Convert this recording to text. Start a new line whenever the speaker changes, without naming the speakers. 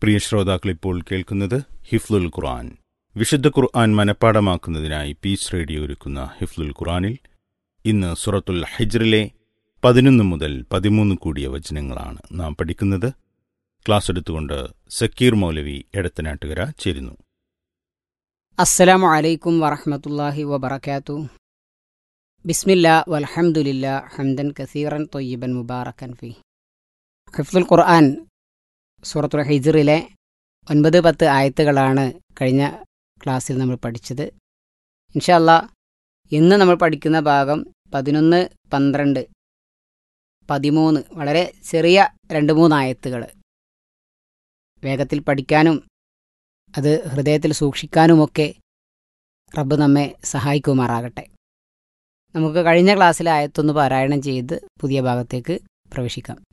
പ്രിയ ശ്രോതാക്കൾ ഇപ്പോൾ കേൾക്കുന്നത് ഹിഫ്ലുൽ ഖുർആൻ വിശുദ്ധ ഖുർആൻ മനഃപ്പാടമാക്കുന്നതിനായി പീസ് റേഡിയോ ഒരുക്കുന്ന ഹിഫ്ലുൽ ഖുർആനിൽ ഇന്ന് സുറത്തുൽ ഹജ്റിലെ പതിനൊന്ന് മുതൽ പതിമൂന്ന് കൂടിയ വചനങ്ങളാണ് നാം പഠിക്കുന്നത് ക്ലാസ് എടുത്തുകൊണ്ട് സക്കീർ മൗലവി എടത്തനാട്ടുകര ചേരുന്നു
അസ്സലാമു അലൈക്കും വറഹ്മത്തുള്ളാഹി വബറകാതു ബിസ്മില്ല വൽഹംദുലില്ല ഹംദൻ കസീറൻ തൊയ്യബൻ മുബാറക്കൻ ഫി ഹിഫ്ദുൽ ഖുർആൻ സൂറത്തുൽ ഹിജ്റിലെ ഒൻപത് പത്ത് ആയത്തുകളാണ് കഴിഞ്ഞ ക്ലാസ്സിൽ നമ്മൾ പഠിച്ചത് ഇൻഷല്ല ഇന്ന് നമ്മൾ പഠിക്കുന്ന ഭാഗം പതിനൊന്ന് പന്ത്രണ്ട് പതിമൂന്ന് വളരെ ചെറിയ രണ്ട് മൂന്ന് ആയത്തുകൾ വേഗത്തിൽ പഠിക്കാനും അത് ഹൃദയത്തിൽ സൂക്ഷിക്കാനുമൊക്കെ റബ്ബ് നമ്മെ സഹായിക്കുമാറാകട്ടെ നമുക്ക് കഴിഞ്ഞ ക്ലാസ്സിലെ ആയത്തൊന്ന് പാരായണം ചെയ്ത് പുതിയ ഭാഗത്തേക്ക് പ്രവേശിക്കാം